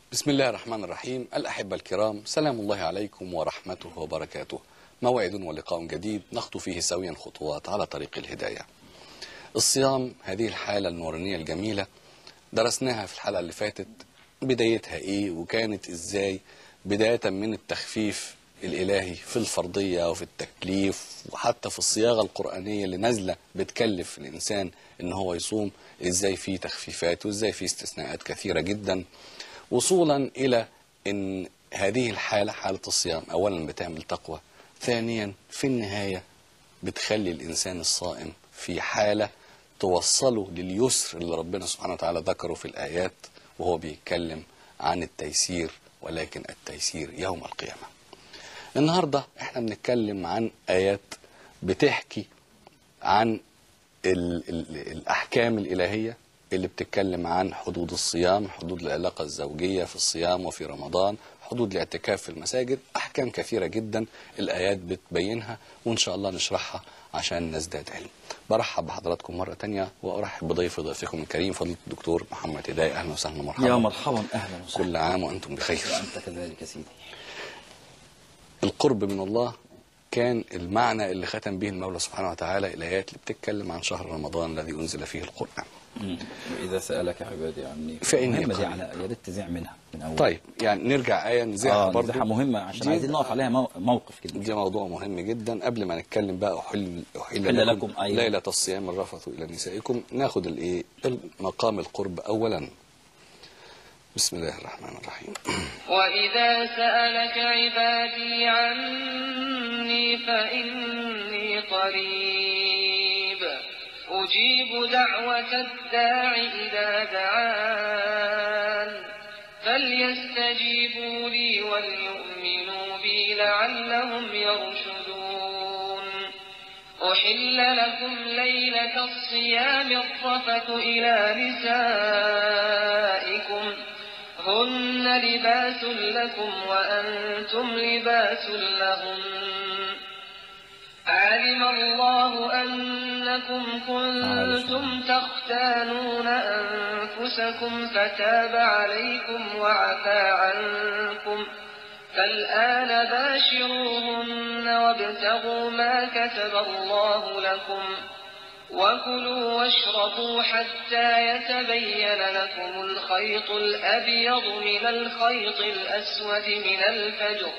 بسم الله الرحمن الرحيم الأحبة الكرام سلام الله عليكم ورحمته وبركاته موعد ولقاء جديد نخطو فيه سويا خطوات على طريق الهداية الصيام هذه الحالة النورانية الجميلة درسناها في الحلقة اللي فاتت بدايتها ايه وكانت ازاي بداية من التخفيف الإلهي في الفرضية وفي التكليف وحتى في الصياغة القرآنية اللي نازلة بتكلف الإنسان إن هو يصوم إزاي في تخفيفات وإزاي في استثناءات كثيرة جدا وصولا إلى إن هذه الحالة حالة الصيام أولا بتعمل تقوى ثانيا في النهاية بتخلي الإنسان الصائم في حالة توصله لليسر اللي ربنا سبحانه وتعالى ذكره في الآيات وهو بيتكلم عن التيسير ولكن التيسير يوم القيامة النهاردة احنا بنتكلم عن آيات بتحكي عن ال ال الأحكام الإلهية اللي بتتكلم عن حدود الصيام حدود العلاقة الزوجية في الصيام وفي رمضان حدود الاعتكاف في المساجد أحكام كثيرة جدا الآيات بتبينها وإن شاء الله نشرحها عشان نزداد علم برحب بحضراتكم مرة تانية وأرحب بضيف ضيفكم الكريم فضيلة الدكتور محمد هداية أهلا وسهلا مرحبا يا مرحبا اهلا وسهلا كل عام وأنتم بخير انت كذلك يا سيدي القرب من الله كان المعنى اللي ختم به المولى سبحانه وتعالى الآيات اللي بتتكلم عن شهر رمضان الذي أنزل فيه القرآن مم. واذا سالك عبادي عني فإني مهمه دي قريب. على يا ريت تذيع منها من اول طيب يعني نرجع آية نزيحها اه برضو مساحه مهمه عشان دي- عايزين نقف عليها مو- موقف كده دي موضوع مهم جدا قبل ما نتكلم بقى أحل, أحل أحل لكم, لكم، أيوة. ليلة الصيام الرفث إلى نسائكم ناخد الإيه مقام القرب أولا بسم الله الرحمن الرحيم وإذا سألك عبادي عني فإني قريب أجيب دعوة الداع إذا دعان فليستجيبوا لي وليؤمنوا بي لعلهم يرشدون أحل لكم ليلة الصيام الرفث إلى نسائكم هن لباس لكم وأنتم لباس لهن علم الله أنكم كنتم تختانون أنفسكم فتاب عليكم وعفى عنكم فالآن باشروهن وابتغوا ما كتب الله لكم وكلوا واشربوا حتى يتبين لكم الخيط الأبيض من الخيط الأسود من الفجر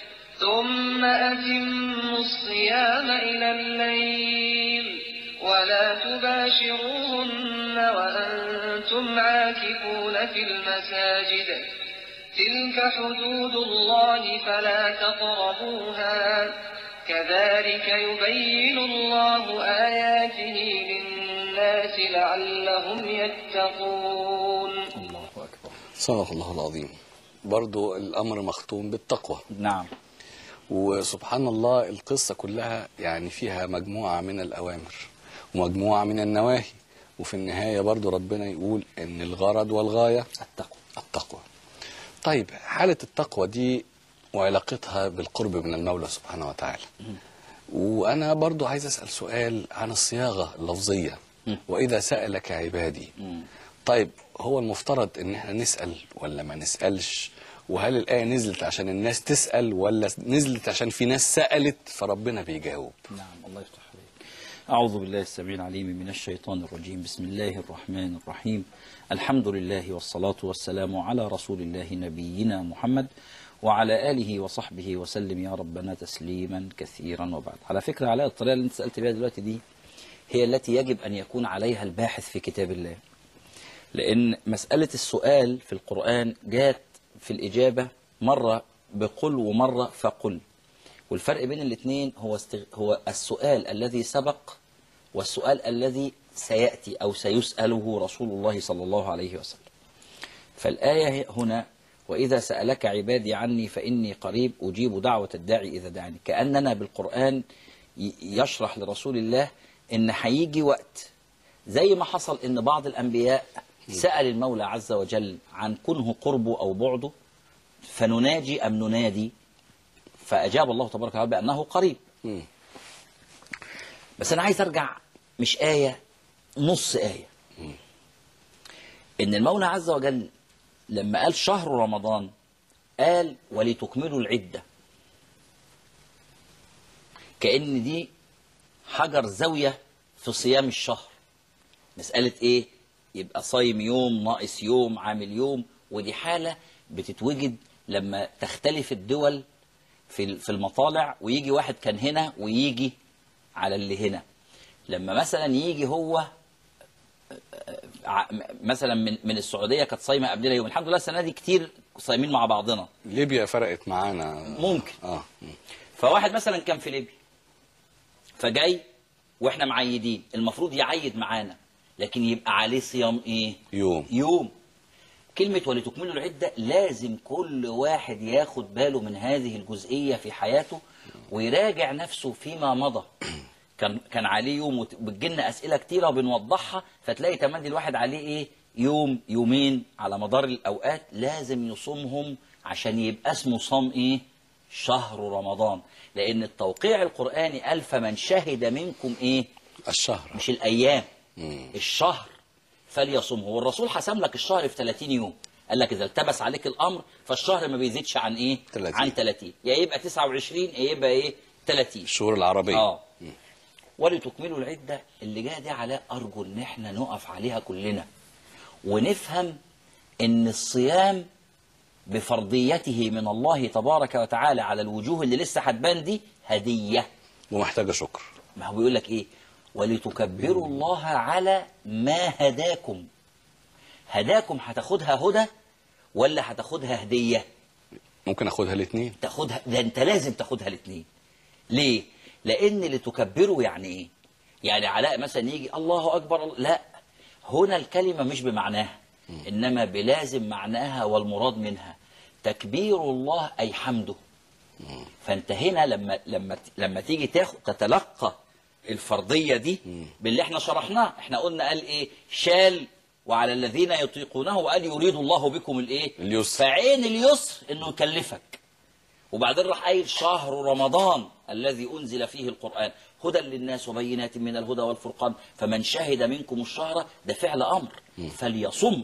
ثم أتموا الصيام إلى الليل ولا تباشروهن وأنتم عاكفون في المساجد تلك حدود الله فلا تقربوها كذلك يبين الله آياته للناس لعلهم يتقون الله اكبر صدق الله العظيم برضو الأمر مختوم بالتقوى نعم وسبحان الله القصة كلها يعني فيها مجموعة من الأوامر ومجموعة من النواهي وفي النهاية برضو ربنا يقول إن الغرض والغاية التقوى التقوى طيب حالة التقوى دي وعلاقتها بالقرب من المولى سبحانه وتعالى وأنا برضو عايز أسأل سؤال عن الصياغة اللفظية وإذا سألك عبادي مم. طيب هو المفترض ان احنا نسأل ولا ما نسألش وهل الآية نزلت عشان الناس تسأل ولا نزلت عشان في ناس سألت فربنا بيجاوب نعم الله يفتح عليك أعوذ بالله السميع العليم من الشيطان الرجيم بسم الله الرحمن الرحيم الحمد لله والصلاة والسلام على رسول الله نبينا محمد وعلى آله وصحبه وسلم يا ربنا تسليما كثيرا وبعد على فكرة علاء الطريقة اللي انت سألت بها دلوقتي دي هي التي يجب أن يكون عليها الباحث في كتاب الله لأن مسألة السؤال في القرآن جاءت في الإجابة مرة بقل ومرة فقل والفرق بين الاثنين هو استغ... هو السؤال الذي سبق والسؤال الذي سيأتي أو سيسأله رسول الله صلى الله عليه وسلم فالآية هنا وإذا سألك عبادي عني فإني قريب أجيب دعوة الداعي إذا دعاني كأننا بالقرآن ي- يشرح لرسول الله إن هيجي وقت زي ما حصل إن بعض الأنبياء سأل المولى عز وجل عن كنه قربه أو بعده فنناجي أم ننادي فأجاب الله تبارك وتعالى بأنه قريب مم. بس أنا عايز أرجع مش آية نص آية إن المولى عز وجل لما قال شهر رمضان قال ولتكملوا العدة كأن دي حجر زاوية في صيام الشهر مسألة إيه؟ يبقى صايم يوم ناقص يوم عامل يوم ودي حالة بتتوجد لما تختلف الدول في في المطالع ويجي واحد كان هنا ويجي على اللي هنا لما مثلا يجي هو ع- مثلا من من السعوديه كانت صايمه قبلنا يوم الحمد لله السنه دي كتير صايمين مع بعضنا ليبيا فرقت معانا ممكن. اه مم. فواحد مثلا كان في ليبيا فجاي واحنا معيدين المفروض يعيد معانا لكن يبقى عليه صيام ايه يوم يوم كلمة ولتكملوا العدة لازم كل واحد ياخد باله من هذه الجزئية في حياته ويراجع نفسه فيما مضى كان كان عليه يوم وت- بتجيلنا أسئلة كتيرة وبنوضحها فتلاقي تمدي الواحد عليه إيه يوم يومين على مدار الأوقات لازم يصومهم عشان يبقى اسمه صام إيه شهر رمضان لأن التوقيع القرآني قال فمن شهد منكم إيه الشهر مش الأيام مم. الشهر فليصمه والرسول حسم لك الشهر في 30 يوم قال لك اذا التبس عليك الامر فالشهر ما بيزيدش عن ايه 30. عن 30 يا يبقى 29 يا يبقى ايه 30 الشهور العربية اه ولتكملوا العده اللي جايه دي على ارجو ان احنا نقف عليها كلنا ونفهم ان الصيام بفرضيته من الله تبارك وتعالى على الوجوه اللي لسه هتبان دي هديه ومحتاجة شكر ما هو بيقول لك ايه ولتكبروا الله على ما هداكم هداكم هتاخدها هدى ولا هتاخدها هديه ممكن اخدها الاثنين تاخدها ده انت لازم تاخدها الاثنين ليه لان لتكبروا يعني ايه يعني علاء مثلا يجي الله اكبر لا هنا الكلمه مش بمعناها انما بلازم معناها والمراد منها تكبير الله اي حمده فانت هنا لما لما لما تيجي تاخد تتلقى الفرضيه دي باللي احنا شرحناه احنا قلنا قال ايه شال وعلى الذين يطيقونه وقال يريد الله بكم الايه اليسر. فعين اليسر انه يكلفك وبعدين راح قايل شهر رمضان الذي انزل فيه القران هدى للناس وبينات من الهدى والفرقان فمن شهد منكم الشهر ده فعل امر فليصم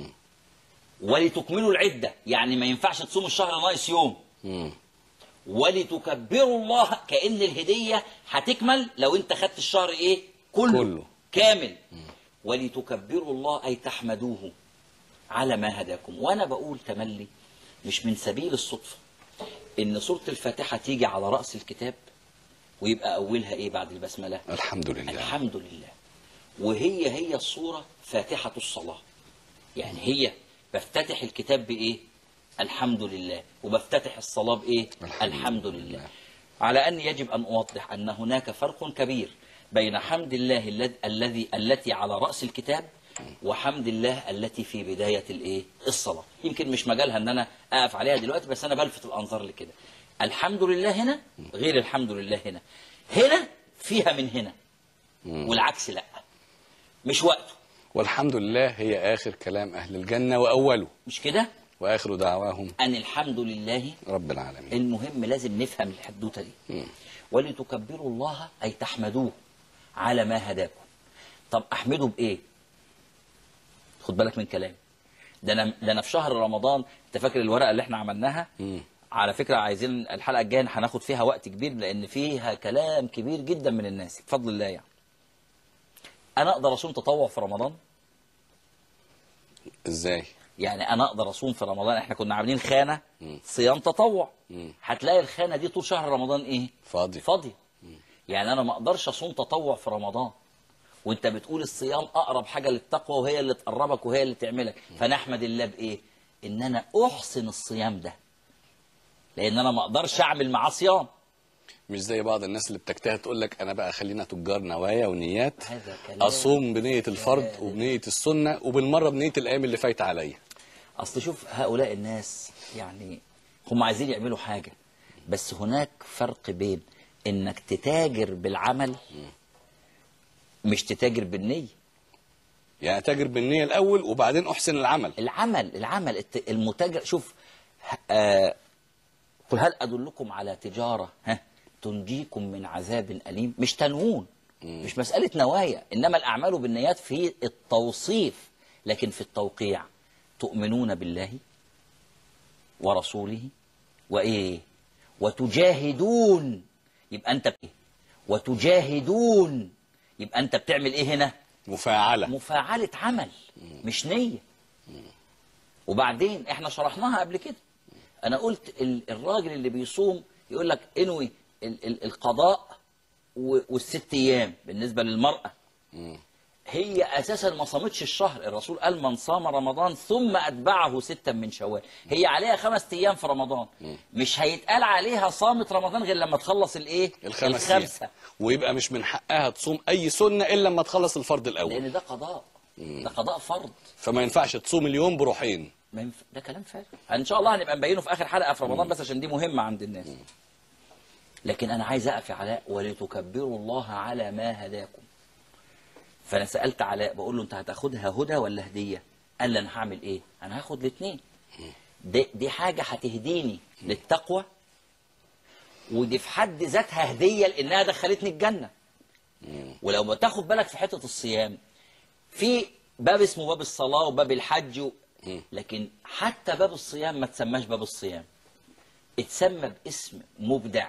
ولتكملوا العده يعني ما ينفعش تصوم الشهر ناقص يوم مم. ولتكبروا الله كأن الهدية هتكمل لو انت خدت الشهر ايه كله, كله. كامل ولتكبروا الله أي تحمدوه على ما هداكم وأنا بقول تملي مش من سبيل الصدفة إن سورة الفاتحة تيجي على رأس الكتاب ويبقى أولها إيه بعد البسملة الحمد لله الحمد لله وهي هي الصورة فاتحة الصلاة يعني هي بفتتح الكتاب بإيه الحمد لله وبفتتح الصلاة بإيه الحمد الحمد لله. لله على أن يجب أن أوضح أن هناك فرق كبير بين حمد الله الذي الذي التي على رأس الكتاب وحمد الله التي في بداية الإيه الصلاة يمكن مش مجالها أن أنا أقف عليها دلوقتي بس أنا بلفت الأنظار لكده الحمد لله هنا غير الحمد لله هنا هنا فيها من هنا والعكس لا مش وقته والحمد لله هي آخر كلام أهل الجنة وأوله مش كده وآخر دعواهم أن الحمد لله رب العالمين المهم لازم نفهم الحدوته دي ولتكبروا الله أي تحمدوه على ما هداكم طب أحمده بإيه خد بالك من كلامي ده أنا ده أنا في شهر رمضان أنت فاكر الورقة اللي إحنا عملناها مم. على فكرة عايزين الحلقة الجاية هناخد فيها وقت كبير لأن فيها كلام كبير جدا من الناس بفضل الله يعني أنا أقدر أصوم تطوع في رمضان إزاي يعني انا اقدر اصوم في رمضان احنا كنا عاملين خانه مم. صيام تطوع مم. هتلاقي الخانه دي طول شهر رمضان ايه فاضي فاضيه يعني انا ما اقدرش اصوم تطوع في رمضان وانت بتقول الصيام اقرب حاجه للتقوى وهي اللي تقربك وهي اللي تعملك فنحمد الله بايه ان انا احسن الصيام ده لان انا ما اقدرش اعمل معاه صيام مش زي بعض الناس اللي بتجتهد تقول لك انا بقى خلينا تجار نوايا ونيات هذا كلام اصوم بنيه الفرض وبنيه السنه وبالمره بنيه الايام اللي فايته عليا اصل شوف هؤلاء الناس يعني هم عايزين يعملوا حاجه بس هناك فرق بين انك تتاجر بالعمل مش تتاجر بالنية يعني تاجر بالنيه الاول وبعدين احسن العمل العمل العمل الت- المتاجر شوف آه قل هل أدلكم على تجارة ها تنجيكم من عذاب أليم مش تنوون مش مسألة نوايا إنما الأعمال بالنيات في التوصيف لكن في التوقيع تؤمنون بالله ورسوله وإيه وتجاهدون يبقى أنت بإيه وتجاهدون يبقى أنت بتعمل إيه هنا مفاعلة مفاعلة عمل مش نية وبعدين احنا شرحناها قبل كده انا قلت ال- الراجل اللي بيصوم يقول لك انوي ال- ال- القضاء و- والست ايام بالنسبة للمرأة هي اساسا ما صامتش الشهر الرسول قال من صام رمضان ثم اتبعه ستا من شوال هي عليها خمس ايام في رمضان مش هيتقال عليها صامت رمضان غير لما تخلص الايه الخمس الخمسه أيام. ويبقى مش من حقها تصوم أي سنة إلا لما تخلص الفرض الأول لان ده قضاء ده قضاء فرض فما ينفعش تصوم اليوم بروحين ما ينف... ده كلام فارغ ان شاء الله هنبقى نبينه في اخر حلقه في رمضان بس عشان دي مهمه عند الناس لكن انا عايز اقف يا علاء ولتكبروا الله على ما هداكم فانا سالت علاء بقول له انت هتاخدها هدى ولا هديه قال لي انا هعمل ايه انا هاخد الاثنين دي, دي حاجه هتهديني للتقوى ودي في حد ذاتها هديه لانها دخلتني الجنه ولو ما تاخد بالك في حته الصيام في باب اسمه باب الصلاة وباب الحج و... لكن حتى باب الصيام ما تسماش باب الصيام اتسمى باسم مبدع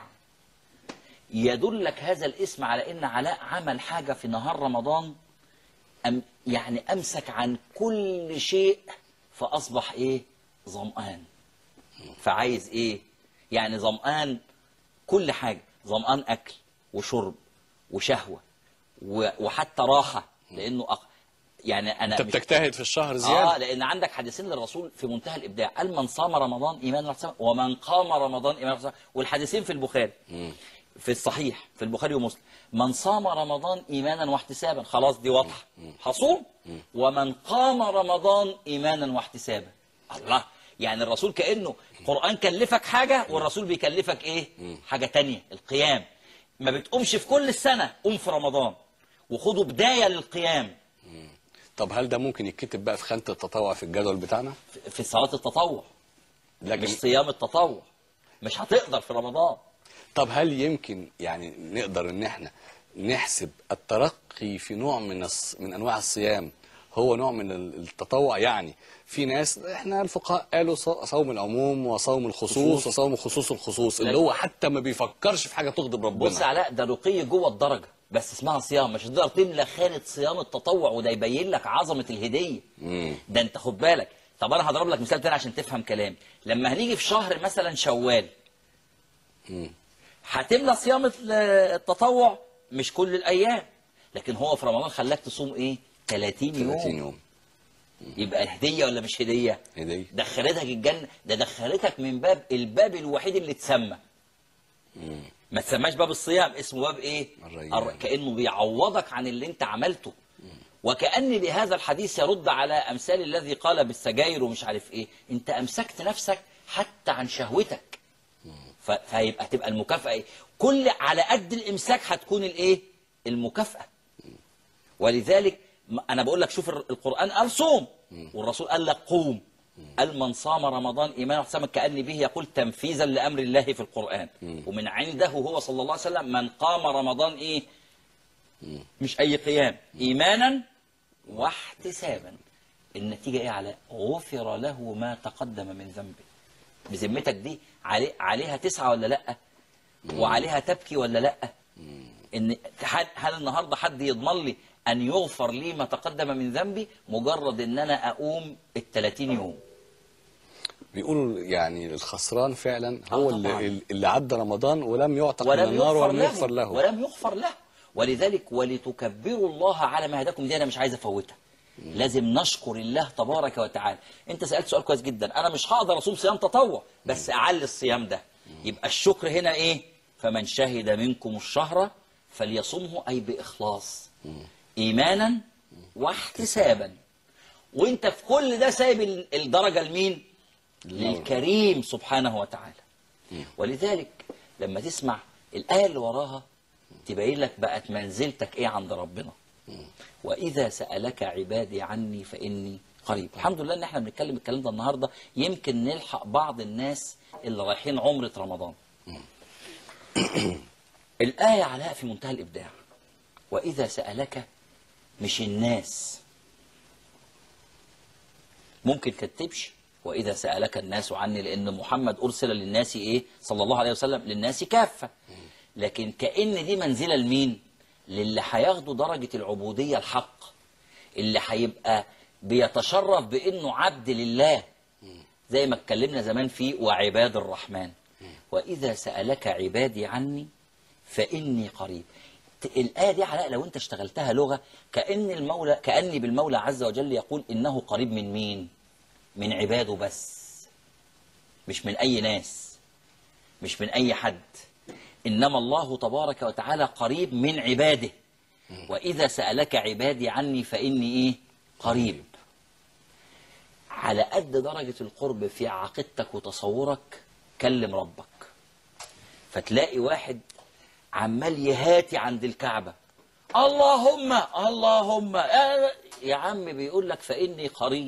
يدلك هذا الاسم على ان علاء عمل حاجة في نهار رمضان أم يعني امسك عن كل شيء فاصبح ايه ظمآن فعايز ايه يعني ظمآن كل حاجة ظمآن اكل وشرب وشهوة و- وحتى راحة لانه أق... يعني انا أنت مش- بتجتهد في الشهر اه زيادة لان عندك حديثين للرسول في منتهى الابداع قال من صام رمضان ايمانا واحتسابا ومن قام رمضان ايمانا واحتسابا والحديثين في البخاري في الصحيح في البخاري ومسلم من صام رمضان ايمانا واحتسابا خلاص دي واضحه هصوم ومن قام رمضان ايمانا واحتسابا الله يعني الرسول كانه القران كلفك حاجه والرسول بيكلفك ايه حاجه تانية القيام ما بتقومش في كل السنه قوم في رمضان وخدوا بدايه للقيام طب هل ده ممكن يتكتب بقى في خانة التطوع في الجدول بتاعنا في- في صلاه التطوع لكن مش صيام التطوع مش هتقدر في رمضان طب هل يمكن يعني نقدر ان احنا نحسب الترقي في نوع من الص... من انواع الصيام هو نوع من ال- التطوع يعني في ناس احنا الفقهاء قالوا ص- صوم العموم وصوم الخصوص وصوم خصوص الخصوص اللي لكن- هو حتى ما بيفكرش في حاجه تغضب ربنا بص علاء ده رقي جوه الدرجه بس اسمها صيام مش هتقدر تملى خانه صيام التطوع وده يبين لك عظمه الهديه ده انت خد بالك طب انا هضرب لك مثال تاني عشان تفهم كلامي لما هنيجي في شهر مثلا شوال هتملى صيام ال- التطوع مش كل الايام لكن هو في رمضان خلاك تصوم ايه 30 يوم 30 يوم يبقى هديه ولا مش هديه هدية. دخلتك الجنه ده دخلتك من باب الباب الوحيد اللي اتسمى ما تسماش باب الصيام اسمه باب ايه الريان. الر- كانه بيعوضك عن اللي انت عملته وكأن بهذا الحديث يرد على أمثال الذي قال بالسجاير ومش عارف إيه أنت أمسكت نفسك حتى عن شهوتك ف- فهيبقى تبقى المكافأة إيه؟ كل على قد الإمساك هتكون الإيه المكافأة ولذلك م- أنا بقول لك شوف ال- القرآن قال صوم والرسول قال لك قوم قال من صام رمضان إيمانا واحتسابا كأن به يقول تنفيذا لأمر الله في القرآن ومن عنده هو صلى الله عليه وسلم من قام رمضان إيه مش أي قيام إيمانا واحتسابا النتيجة إيه على غفر له ما تقدم من ذنبه بذمتك دي علي عليها تسعة ولا لأ وعليها تبكي ولا لأ إن حد هل النهاردة حد يضمن لي أن يغفر لي ما تقدم من ذنبي مجرد إن أنا أقوم التلاتين يوم بيقولوا يعني الخسران فعلا هو آه طبعاً. اللي, اللي عدى رمضان ولم يعتق من ولم النار يغفر ولم له, يغفر له ولم يغفر له ولذلك ولتكبروا الله على ما هداكم دي انا مش عايز افوتها لازم نشكر الله تبارك وتعالى انت سالت سؤال كويس جدا انا مش هقدر اصوم صيام تطوع بس اعلي الصيام ده يبقى الشكر هنا ايه فمن شهد منكم الشهر فليصمه اي باخلاص ايمانا واحتسابا وانت في كل ده سايب ال- الدرجه لمين للكريم سبحانه وتعالى ولذلك لما تسمع الآية اللي وراها تبين لك بقت منزلتك إيه عند ربنا وإذا سألك عبادي عني فإني قريب الحمد لله إن إحنا بنتكلم الكلام ده النهاردة يمكن نلحق بعض الناس اللي رايحين عمرة رمضان الآية علاء في منتهى الإبداع وإذا سألك مش الناس ممكن كانت تمشي واذا سالك الناس عني لان محمد ارسل للناس ايه صلى الله عليه وسلم للناس كافه لكن كان دي منزله لمين للي هياخدوا درجه العبوديه الحق اللي هيبقى بيتشرف بانه عبد لله زي ما اتكلمنا زمان في وعباد الرحمن واذا سالك عبادي عني فاني قريب ت- الآية دي علاء لو أنت اشتغلتها لغة كأن المولى كأني بالمولى عز وجل يقول إنه قريب من مين؟ من عباده بس مش من أي ناس مش من أي حد إنما الله تبارك وتعالى قريب من عباده وإذا سألك عبادي عني فإني إيه؟ قريب على قد درجة القرب في عقيدتك وتصورك كلم ربك فتلاقي واحد عمال يهاتي عند الكعبة اللهم اللهم آه، يا عم بيقول لك فإني قريب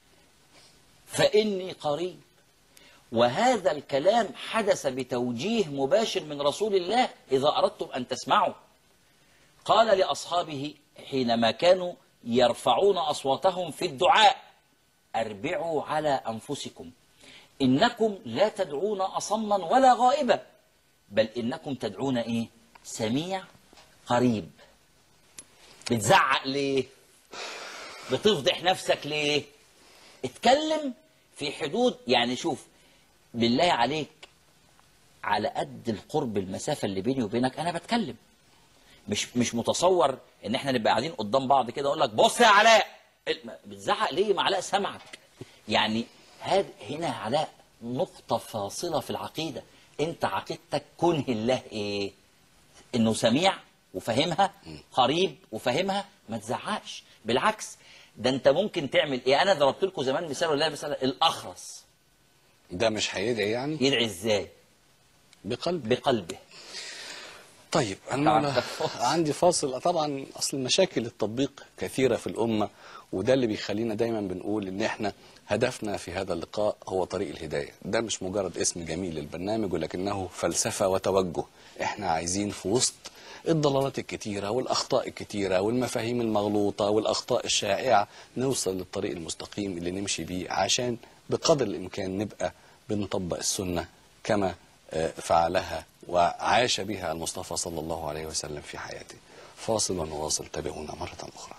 فإني قريب وهذا الكلام حدث بتوجيه مباشر من رسول الله إذا أردتم أن تسمعوا قال لأصحابه حينما كانوا يرفعون أصواتهم في الدعاء أربعوا على أنفسكم إنكم لا تدعون أصما ولا غائبا بل إنكم تدعون إيه سميع قريب بتزعق ليه بتفضح نفسك ليه اتكلم في حدود يعني شوف بالله عليك على قد القرب المسافة اللي بيني وبينك أنا بتكلم مش مش متصور ان احنا نبقى قاعدين قدام بعض كده اقول لك بص يا علاء ال- بتزعق ليه ما علاء سمعك يعني هذا هنا يا علاء نقطة فاصلة في العقيدة انت عقيدتك كنه الله ايه انه سميع وفاهمها قريب وفاهمها ما تزعقش بالعكس ده انت ممكن تعمل ايه انا ضربت لكم زمان مثال ولا مثلا الاخرس ده مش هيدعي يعني يدعي ازاي بقلب بقلبه طيب انا طبعاً مولا ده فاصل. عندي فاصل طبعا اصل مشاكل التطبيق كثيره في الامه وده اللي بيخلينا دايما بنقول ان احنا هدفنا في هذا اللقاء هو طريق الهدايه ده مش مجرد اسم جميل للبرنامج ولكنه فلسفه وتوجه احنا عايزين في وسط الضلالات الكتيرة والأخطاء الكتيرة والمفاهيم المغلوطة والأخطاء الشائعة نوصل للطريق المستقيم اللي نمشي بيه عشان بقدر الإمكان نبقى بنطبق السنة كما آه، فعلها وعاش بها المصطفى صلى الله عليه وسلم في حياته فاصل ونواصل تابعونا مرة أخرى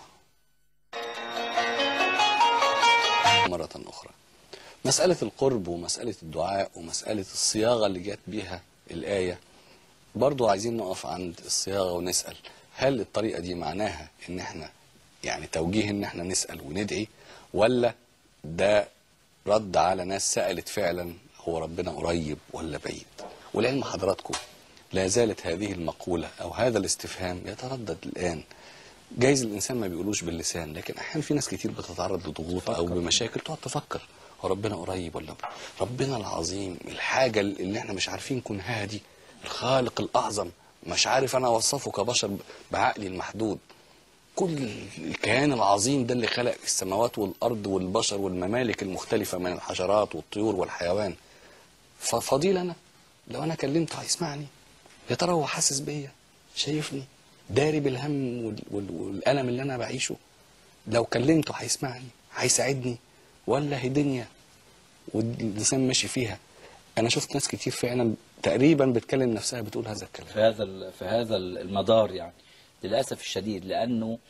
مرة أخرى مسألة القرب ومسألة الدعاء ومسألة الصياغة اللي جت بيها الآية برضو عايزين نقف عند الصياغة ونسأل هل الطريقة دي معناها ان احنا يعني توجيه ان احنا نسأل وندعي ولا ده رد على ناس سألت فعلا هو ربنا قريب ولا بعيد والعلم حضراتكم لا زالت هذه المقولة او هذا الاستفهام يتردد الآن جايز الانسان ما بيقولوش باللسان لكن احيانا في ناس كتير بتتعرض لضغوط او بمشاكل تقعد تفكر هو ربنا قريب ولا بعيد؟ ربنا العظيم الحاجه اللي احنا مش عارفين كنها دي الخالق الاعظم مش عارف انا اوصفه كبشر بعقلي المحدود كل الكيان العظيم ده اللي خلق السماوات والارض والبشر والممالك المختلفه من الحشرات والطيور والحيوان ففضيل انا لو انا كلمته هيسمعني يا ترى هو حاسس بيا شايفني داري بالهم وال- وال- والالم اللي انا بعيشه لو كلمته هيسمعني هيساعدني ولا هي دنيا واللسان ماشي فيها انا شفت ناس كتير فعلا تقريبا بتكلم نفسها بتقول هذا الكلام في هذا ال- في هذا المدار يعني للاسف الشديد لانه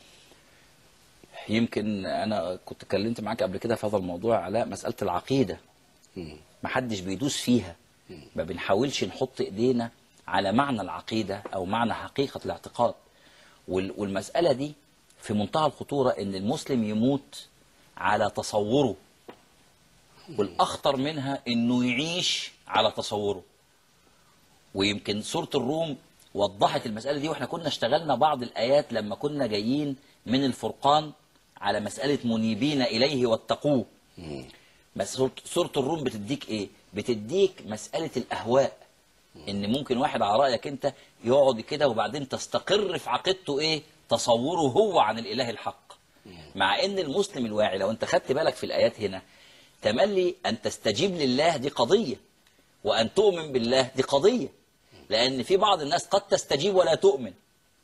يمكن انا كنت اتكلمت معاك قبل كده في هذا الموضوع على مساله العقيده مم. ما حدش بيدوس فيها ما بنحاولش نحط ايدينا على معنى العقيده او معنى حقيقه الاعتقاد وال- والمساله دي في منتهى الخطوره ان المسلم يموت على تصوره والاخطر منها انه يعيش على تصوره ويمكن سورة الروم وضحت المسألة دي واحنا كنا اشتغلنا بعض الآيات لما كنا جايين من الفرقان على مسألة منيبين إليه واتقوه بس سورة- سورة الروم بتديك ايه بتديك مسألة الأهواء ان ممكن واحد على رأيك انت يقعد كده وبعدين تستقر في عقيدته ايه تصوره هو عن الإله الحق مع ان المسلم الواعي لو انت خدت بالك في الآيات هنا تملي أن تستجيب لله دي قضية وأن تؤمن بالله دي قضية لأن في بعض الناس قد تستجيب ولا تؤمن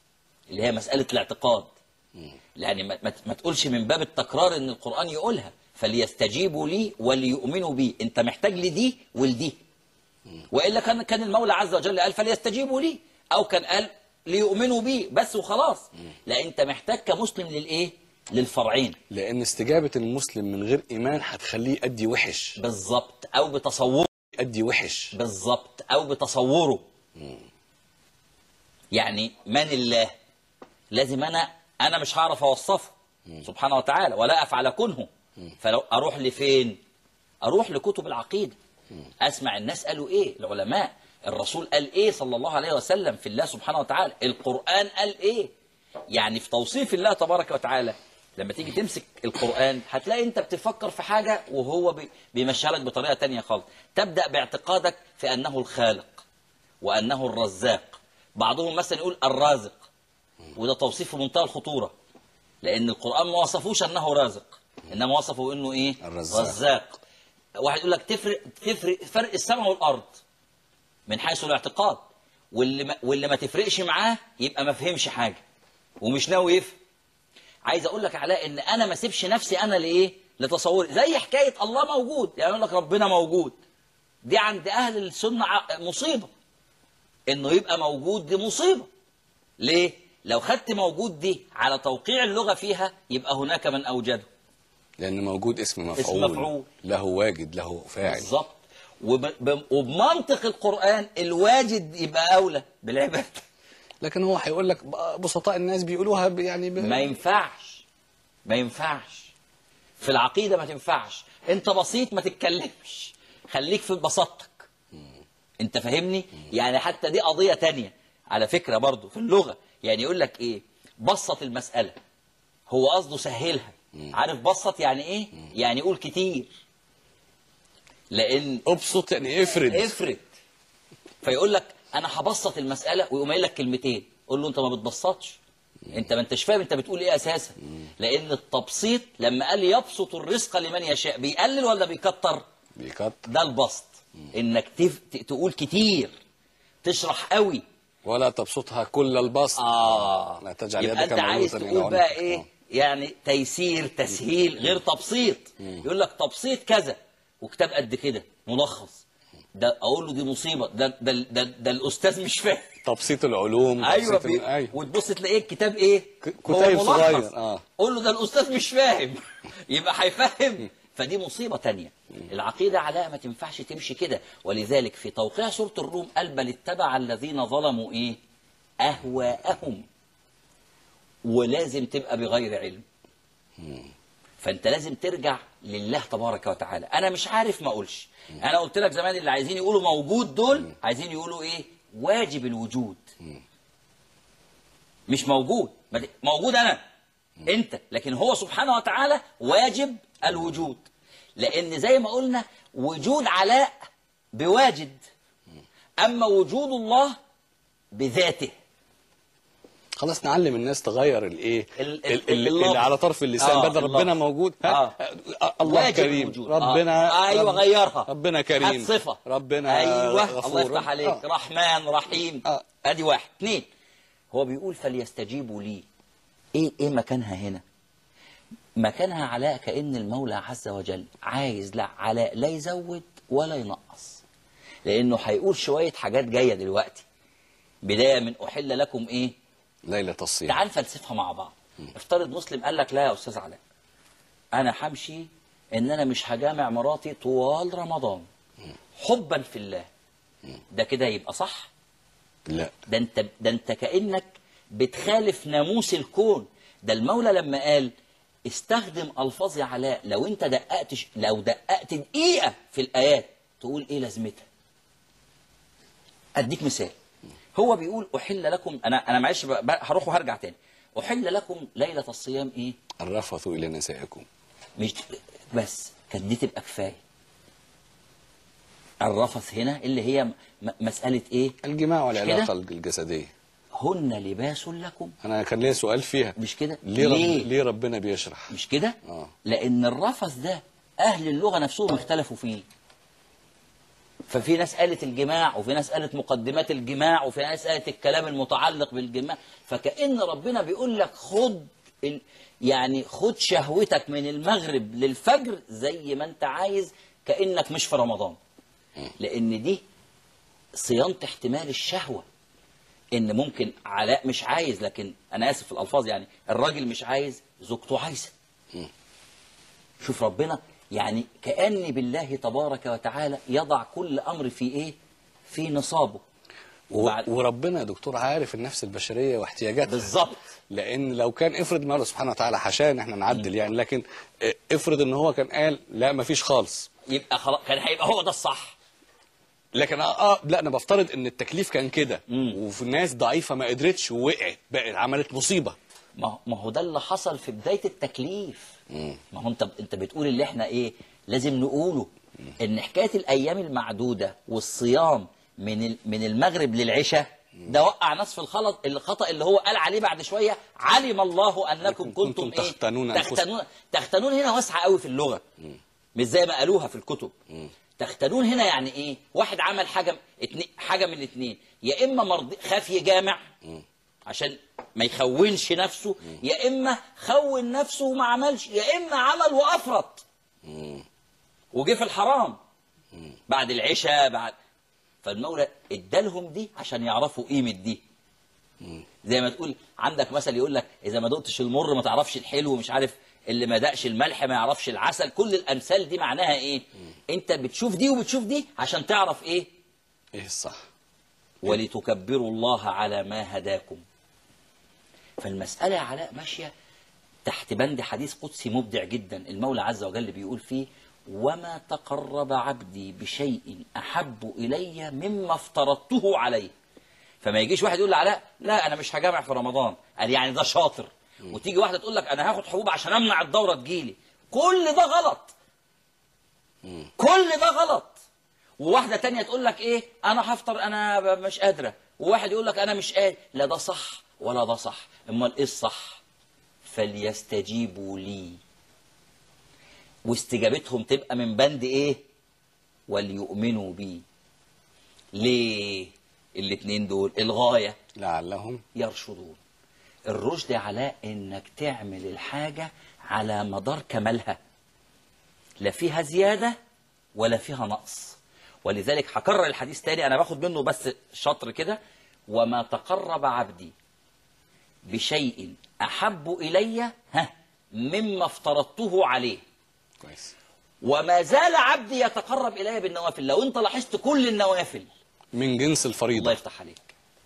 اللي هي مسألة الاعتقاد يعني ما, ما, ما تقولش من باب التكرار ان القرآن يقولها فليستجيبوا لي وليؤمنوا بي انت محتاج لدي ولدي والا كان كان المولى عز وجل قال فليستجيبوا لي او كان قال ليؤمنوا بي بس وخلاص لا انت محتاج كمسلم للايه للفرعين لان استجابه المسلم من غير ايمان هتخليه يأدي وحش بالظبط او بتصوره يأدي وحش بالظبط او بتصوره يعني من الله لازم انا انا مش هعرف اوصفه سبحانه وتعالى ولا افعل كنه فلو اروح لفين اروح لكتب العقيده اسمع الناس قالوا ايه العلماء الرسول قال ايه صلى الله عليه وسلم في الله سبحانه وتعالى القران قال ايه يعني في توصيف الله تبارك وتعالى لما تيجي تمسك القرآن هتلاقي انت بتفكر في حاجة وهو بي- بيمشيها لك بطريقة تانية خالص تبدأ باعتقادك في أنه الخالق وأنه الرزاق بعضهم مثلا يقول الرازق وده توصيف في منتهى الخطورة لأن القرآن ما وصفوش أنه رازق إنما وصفه إنه إيه الرزاق. رزاق واحد يقول لك تفرق تفرق فرق السماء والأرض من حيث الاعتقاد واللي ما واللي ما تفرقش معاه يبقى ما فهمش حاجة ومش ناوي يفهم عايز اقول لك علاء ان انا ما اسيبش نفسي انا لايه لتصوري زي حكايه الله موجود يعني يقول لك ربنا موجود دي عند اهل السنه ع- مصيبه انه يبقى موجود دي مصيبه ليه لو خدت موجود دي على توقيع اللغه فيها يبقى هناك من اوجده لان موجود اسم مفعول, مفعول. له واجد له فاعل بالظبط وب... ب... وبمنطق القران الواجد يبقى اولى بالعباده لكن هو هيقول لك ب- بسطاء الناس بيقولوها ب- يعني ب... ما ينفعش ما ينفعش في العقيدة ما تنفعش انت بسيط ما تتكلمش خليك في بساطتك انت فاهمني يعني حتى دي قضية تانية على فكرة برضو في اللغة يعني يقول لك ايه بسط المسألة هو قصده سهلها عارف بسط يعني ايه يعني قول كتير لان ابسط يعني افرد افرد فيقول لك انا هبسط المساله ويقوم قايل لك كلمتين قول له انت ما بتبسطش انت ما انتش فاهم انت بتقول ايه اساسا لان التبسيط لما قال يبسط الرزق لمن يشاء بيقلل ولا بيكتر بيكت ده البسط انك تف... ت- تقول كتير تشرح قوي ولا تبسطها كل البسط اه لا تجعل يبقى يدك انت عايز مغلوظة إلى تقول بقى عنقك. ايه آه. يعني تيسير تسهيل غير تبسيط يقول لك تبسيط كذا وكتاب قد كده ملخص ده اقول له دي مصيبه ده ده ده, ده الاستاذ مش فاهم تبسيط العلوم ايوه تبسيط بي... ال- ايوه وتبص تلاقيه الكتاب ايه ك- هو كتيب ملخص. صغير، آه. قول له ده الاستاذ مش فاهم يبقى هيفهم فدي مصيبه تانية العقيده علاء ما تنفعش تمشي كده ولذلك في توقيع سوره الروم قال بل اتبع الذين ظلموا ايه اهواءهم ولازم تبقى بغير علم فانت لازم ترجع لله تبارك وتعالى انا مش عارف ما اقولش انا قلت لك زمان اللي عايزين يقولوا موجود دول عايزين يقولوا ايه واجب الوجود مش موجود ما ت- موجود انا انت لكن هو سبحانه وتعالى واجب الوجود لان زي ما قلنا وجود علاء بواجد اما وجود الله بذاته خلاص نعلم الناس تغير الايه ال- ال- ال- ال- اللفظ. اللي على طرف اللسان آه، بدل ربنا اللفظ. موجود ها آه. آه، الله واجب كريم الوجود. ربنا آه. ايوه رب- غيرها ربنا كريم هات صفه ربنا ايوه غفور الله يفتح عليك آه. رحمن رحيم آه. ادي واحد اثنين هو بيقول فليستجيبوا لي ايه ايه مكانها هنا مكانها علاء كأن المولى عز وجل عايز لا علاء لا يزود ولا ينقص لأنه هيقول شوية حاجات جاية دلوقتي بداية من أحل لكم إيه ليلة الصيام تعال نفلسفها مع بعض افترض مسلم قال لك لا يا أستاذ علاء أنا همشي إن أنا مش هجامع مراتي طوال رمضان حبا في الله ده كده يبقى صح لا ده انت ده انت كانك بتخالف ناموس الكون ده المولى لما قال استخدم الفاظ يا علاء لو انت دققت ش- لو دققت دقيقه في الايات تقول ايه لازمتها اديك مثال هو بيقول احل لكم انا انا معلش ب- ب- هروح وهرجع تاني احل لكم ليله الصيام ايه الرفث إلى نسائكم مش بس كانت دي تبقى كفايه الرفث هنا اللي هي م- مساله ايه الجماع مش والعلاقة كده؟ الجسدية هن لباس لكم أنا كان ليا سؤال فيها مش كده ليه, ليه؟ رب... ليه ربنا بيشرح مش كده آه. لان الرفث ده اهل اللغه نفسهم اختلفوا فيه ففي ناس قالت الجماع وفي ناس قالت مقدمات الجماع وفي ناس قالت الكلام المتعلق بالجماع فكأن ربنا بيقول لك خد ال- يعني خد شهوتك من المغرب للفجر زي ما انت عايز كأنك مش في رمضان لأن دي صيانة احتمال الشهوة ان ممكن علاء مش عايز لكن انا اسف في الالفاظ يعني الراجل مش عايز زوجته عايزه شوف ربنا يعني كأن بالله تبارك وتعالى يضع كل امر في ايه في نصابه و- وبعد- وربنا يا دكتور عارف النفس البشريه واحتياجاتها بالظبط لان لو كان افرض ما الله سبحانه وتعالى حاشاه ان احنا نعدل يعني لكن اه، افرض ان هو كان قال لا ما فيش خالص يبقى خلاص كان هيبقى هو ده الصح لكن اه, آه لا انا بفترض ان التكليف كان كده مم. وفي ناس ضعيفه ما قدرتش ووقعت بقت عملت مصيبه ما ما هو ده اللي حصل في بدايه التكليف ما هو انت انت بتقول اللي احنا ايه لازم نقوله ان حكايه الايام المعدوده والصيام من ال- من المغرب للعشاء ده وقع ناس في الخلط الخطا اللي هو قال عليه بعد شويه علم الله انكم كنتم كنتم ايه تختنون أنفسكم. تختنون تختنون هنا واسعه قوي في اللغه مش زي ما قالوها في الكتب تختنون هنا يعني ايه واحد عمل حاجه اتنين حاجه من الاثنين يا اما مرضي خاف يجامع عشان ما يخونش نفسه يا اما خون نفسه وما عملش يا اما عمل وافرط وجه في الحرام بعد العشاء بعد فالمولى ادالهم دي عشان يعرفوا قيمه دي زي ما تقول عندك مثل يقول لك اذا ما دقتش المر ما تعرفش الحلو مش عارف اللي ما دقش الملح ما يعرفش العسل كل الامثال دي معناها ايه انت بتشوف دي وبتشوف دي عشان تعرف ايه ايه الصح ولتكبروا الله على ما هداكم فالمسألة يا علاء ماشية تحت بند حديث قدسي مبدع جدا المولى عز وجل بيقول فيه وما تقرب عبدي بشيء أحب إلي مما افترضته عليه فما يجيش واحد يقول لعلاء لا أنا مش هجامع في رمضان قال يعني ده شاطر وتيجي واحدة تقول لك أنا هاخد حبوب عشان أمنع الدورة تجيلي كل ده غلط كل ده غلط وواحدة تانية تقول لك ايه انا هفطر انا ب- مش قادرة وواحد يقول لك انا مش قادر لا ده صح ولا ده صح امال ايه الصح فليستجيبوا لي واستجابتهم تبقى من بند ايه وليؤمنوا بي ليه الاتنين دول الغاية لعلهم يرشدون الرشد علاء انك تعمل الحاجة على مدار كمالها لا فيها زيادة ولا فيها نقص ولذلك هكرر الحديث تاني انا باخد منه بس شطر كده وما تقرب عبدي بشيء احب الي ها مما افترضته عليه كويس وما زال عبدي يتقرب الي بالنوافل لو انت لاحظت كل النوافل من جنس الله الفريضه يفتح عليك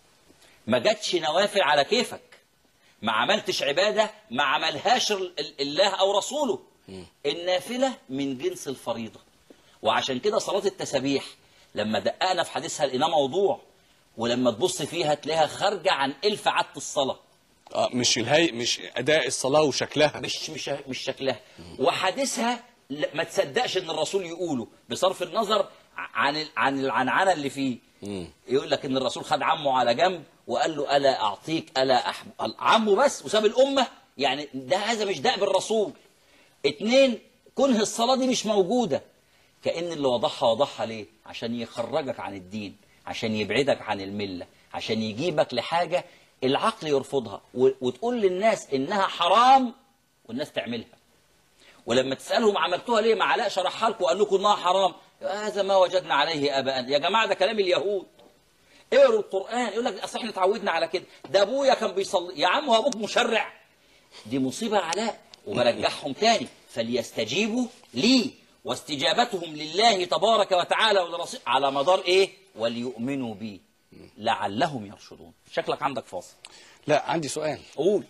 ما جاتش نوافل على كيفك ما عملتش عبادة ما عملهاش ال- ال- الله أو رسوله النافلة من جنس الفريضة وعشان كده صلاة التسابيح لما دققنا في حديثها لقيناه موضوع ولما تبص فيها تلاقيها خارجة عن إلف عادة الصلاة اه مش الهي مش اداء الصلاه وشكلها مش مش مش شكلها وحديثها لا- ما تصدقش ان الرسول يقوله بصرف النظر عن ال- عن العنعنه اللي فيه يقول لك ان الرسول خد عمه على جنب وقال له الا اعطيك الا احب عمه بس وساب الامه يعني ده هذا مش دأب الرسول اتنين كنه الصلاه دي مش موجوده كأن اللي وضحها وضحها ليه عشان يخرجك عن الدين عشان يبعدك عن المله عشان يجيبك لحاجه العقل يرفضها و- وتقول للناس انها حرام والناس تعملها ولما تسالهم عملتوها ليه ما علاء شرحها لكم وقال لكم انها حرام هذا ما وجدنا عليه اباءنا يا جماعه ده كلام اليهود اقروا القران يقول لك اصل احنا اتعودنا على كده ده ابويا كان بيصلي يا عم هو ابوك مشرع دي مصيبه علاء وبرجعهم تاني فليستجيبوا لي واستجابتهم لله تبارك وتعالى ولرسوله على مدار ايه وليؤمنوا بي لعلهم يرشدون شكلك عندك فاصل لا عندي سؤال قول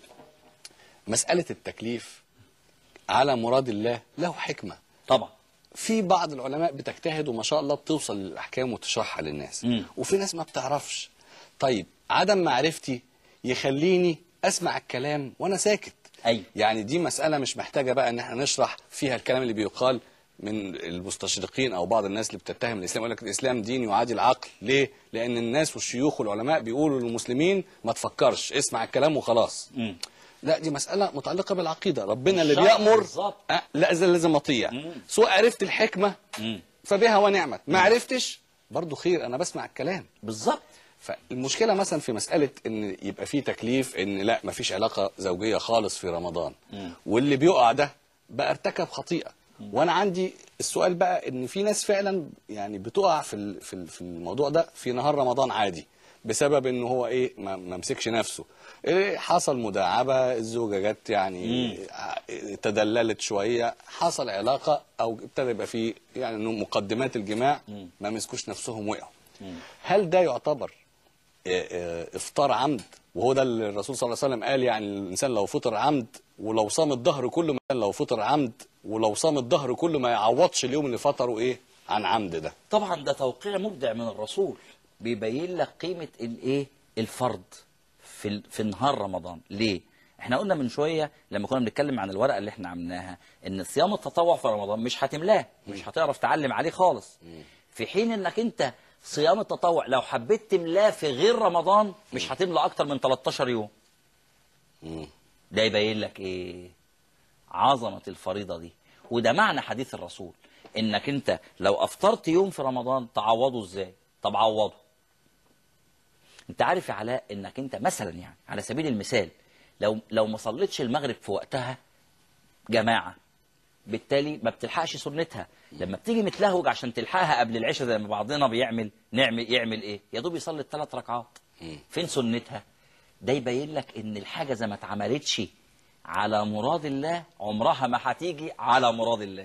مساله التكليف على مراد الله له حكمه طبعا في بعض العلماء بتجتهد وما شاء الله بتوصل للاحكام وتشرحها للناس مم. وفي ناس ما بتعرفش طيب عدم معرفتي يخليني اسمع الكلام وانا ساكت أيوة. يعني دي مساله مش محتاجه بقى ان احنا نشرح فيها الكلام اللي بيقال من المستشرقين او بعض الناس اللي بتتهم الاسلام يقول لك الاسلام دين يعادي العقل ليه لان الناس والشيوخ والعلماء بيقولوا للمسلمين ما تفكرش اسمع الكلام وخلاص مم. لا دي مسألة متعلقة بالعقيدة ربنا اللي بالشرع بيأمر بالظبط. أه لا إذا لازم أطيع مم. سواء عرفت الحكمة مم. فبها ونعمت ما عرفتش برضو خير أنا بسمع الكلام بالظبط فالمشكله مثلا في مساله ان يبقى في تكليف ان لا مفيش علاقه زوجيه خالص في رمضان واللي بيقع ده بقى ارتكب خطيئه وانا عندي السؤال بقى ان في ناس فعلا يعني بتقع في ال- في ال- في الموضوع ده في نهار رمضان عادي بسبب ان هو ايه ما ما مسكش نفسه إيه حصل مداعبه الزوجه جت يعني ع- تدللت شويه حصل علاقه او ابتدى يبقى في يعني إنه مقدمات الجماع ما مسكوش نفسهم وقعوا هل ده يعتبر آه، آه، افطار عمد وهو ده اللي الرسول صلى الله عليه وسلم قال يعني الانسان لو فطر عمد ولو صام الظهر كله ما لو فطر عمد ولو صام الظهر كله ما يعوضش اليوم اللي فطره ايه عن عمد ده طبعا ده توقيع مبدع من الرسول بيبين لك قيمة الايه الفرض في ال- في نهار رمضان ليه احنا قلنا من شوية لما كنا بنتكلم عن الورقة اللي احنا عملناها ان صيام التطوع في رمضان مش هتملاه مش هتعرف تعلم عليه خالص في حين انك انت صيام التطوع لو حبيت تملاه في غير رمضان مش هتملى اكتر من 13 يوم ده يبين لك ايه عظمة الفريضة دي وده معنى حديث الرسول انك انت لو افطرت يوم في رمضان تعوضه ازاي طب عوضه انت عارف يا علاء انك انت مثلا يعني على سبيل المثال لو لو ما صليتش المغرب في وقتها جماعة بالتالي ما بتلحقش سنتها لما بتيجي متلهوج عشان تلحقها قبل العشاء زي ما بعضنا بيعمل نعمل يعمل ايه يا دوب يصلي الثلاث ركعات فين سنتها ده يبين لك ان الحاجه زي ما اتعملتش على مراد الله عمرها ما هتيجي على مراد الله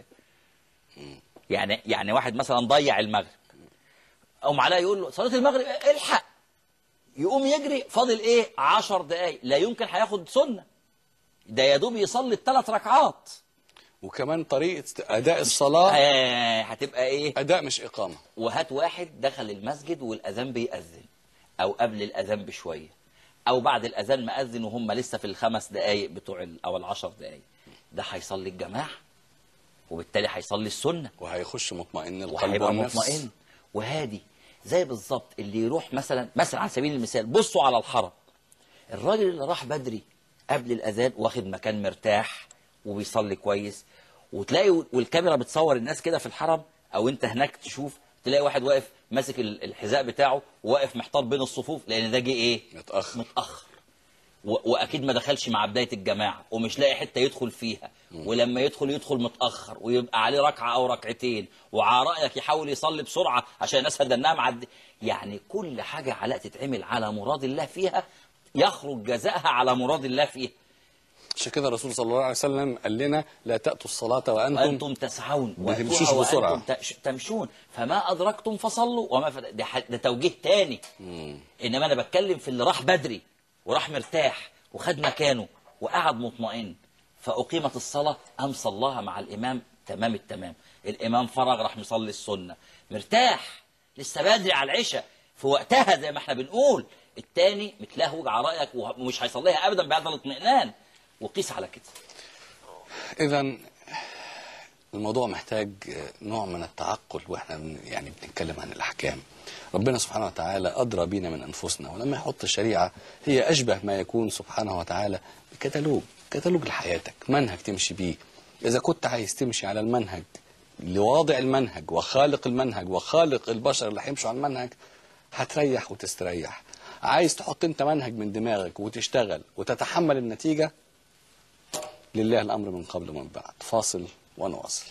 يعني يعني واحد مثلا ضيع المغرب او علاء يقول له صلاه المغرب الحق يقوم يجري فاضل ايه عشر دقايق لا يمكن هياخد سنه ده يا دوب يصلي الثلاث ركعات وكمان طريقه اداء الصلاه آه هتبقى ايه اداء مش اقامه وهات واحد دخل المسجد والاذان بيأذن او قبل الاذان بشويه او بعد الاذان مأذن وهم لسه في الخمس دقائق بتوع ال- او العشر دقائق ده هيصلي الجماعه وبالتالي هيصلي السنه وهيخش مطمئن القلب وهيبقى والنفس مطمئن وهادي زي بالظبط اللي يروح مثلا مثلا على سبيل المثال بصوا على الحرم الراجل اللي راح بدري قبل الاذان واخد مكان مرتاح وبيصلي كويس وتلاقي والكاميرا بتصور الناس كده في الحرم او انت هناك تشوف تلاقي واحد واقف ماسك ال- الحذاء بتاعه وواقف محتار بين الصفوف لان ده جه ايه متاخر متاخر و- واكيد ما دخلش مع بدايه الجماعه ومش لاقي حته يدخل فيها ولما يدخل يدخل متاخر ويبقى عليه ركعه او ركعتين وعلى رايك يحاول يصلي بسرعه عشان الناس هدناها معدي يعني كل حاجه علاء تتعمل على مراد الله فيها يخرج جزاءها على مراد الله فيها عشان كده الرسول صلى الله عليه وسلم قال لنا لا تاتوا الصلاه وانتم وانتم تسعون ما تمشوش وأتوها بسرعة. وأنتم تش- تمشون فما ادركتم فصلوا وما فت... ده, ح- ده توجيه تاني انما انا بتكلم في اللي راح بدري وراح مرتاح وخد مكانه وقعد مطمئن فاقيمت الصلاه ام صلاها مع الامام تمام التمام الامام فرغ راح مصلي السنه مرتاح لسه بدري على العشاء في وقتها زي ما احنا بنقول التاني متلهوج على رايك ومش هيصليها ابدا بهذا الاطمئنان وقيس على كده اذا الموضوع محتاج نوع من التعقل واحنا بن- يعني بنتكلم عن الاحكام ربنا سبحانه وتعالى ادرى بينا من انفسنا ولما يحط الشريعه هي اشبه ما يكون سبحانه وتعالى بكتالوج كتالوج لحياتك منهج تمشي بيه اذا كنت عايز تمشي على المنهج لواضع المنهج وخالق المنهج وخالق البشر اللي هيمشوا على المنهج هتريح وتستريح عايز تحط انت منهج من دماغك وتشتغل وتتحمل النتيجه لله الأمر من قبل ومن بعد فاصل ونواصل